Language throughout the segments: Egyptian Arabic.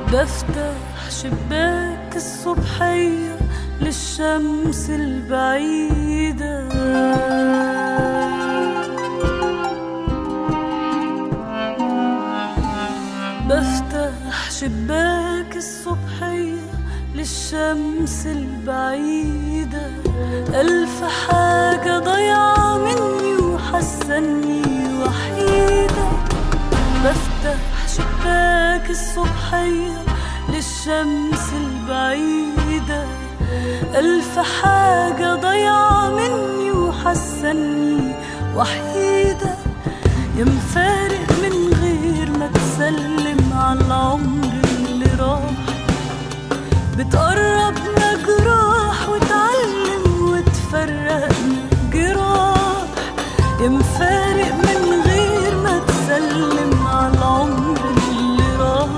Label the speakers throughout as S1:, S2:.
S1: بفتح شباك الصبحية للشمس البعيدة بفتح شباك الصبحية للشمس البعيدة ألف حاجة ضيعة مني وحسني وحيدة بفتح شباك الصبحية للشمس البعيدة ألف حاجة ضيعة مني وحسني وحيدة يا مفارق من غير ما تسلم على العمر اللي راح بتقربنا جراح وتعلم وتفرقنا جراح يا مفارق من غير ما تسلم على العمر اللي راح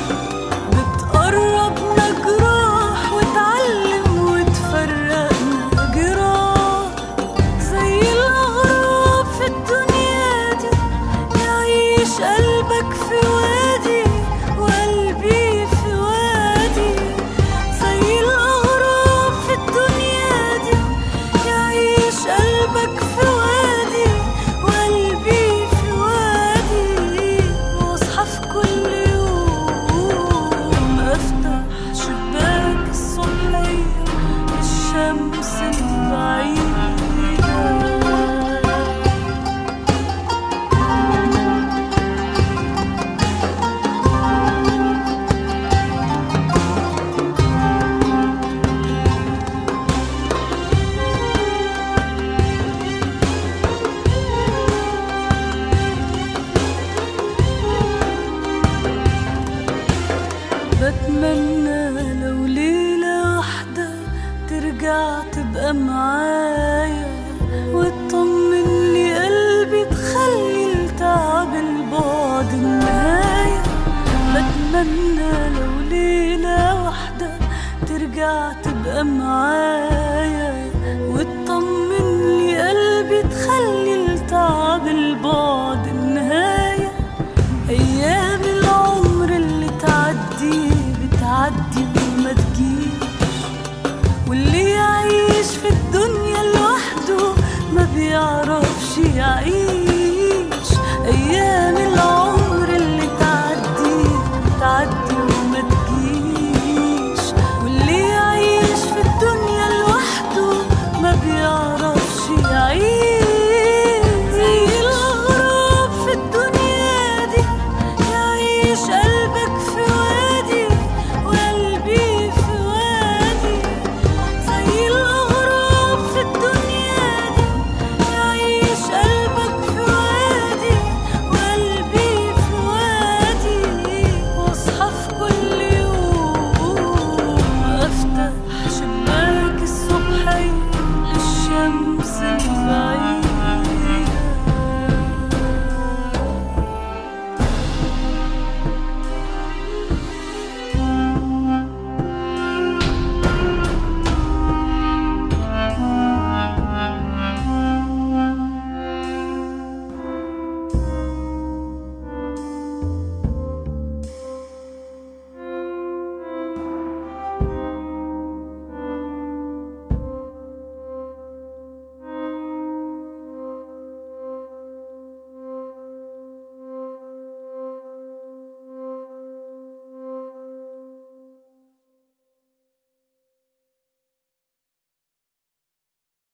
S1: بتقربنا جراح وتعلم وتفرقنا جراح زي الأغراب في الدنيا دي يعيش قلبك في وادي وقلبي في وادي زي الأغراب في الدنيا دي يعيش قلبك في وادي وقلبي في وادي واصحى في كل يوم افتح شباك الصبحية الشمس البعيدة بتمنى لو ليلة واحدة ترجع تبقى معايا وتطمن لي قلبي تخلي التعب البعد النهاية بتمنى لو ليلة واحدة ترجع تبقى معايا وتطمن لي قلبي تخلي التعب البعد النهاية أيام العمر اللي تعدي بتعدي وما تجيش واللي يعيش في الدنيا لوحده ما بيعرفش يعيش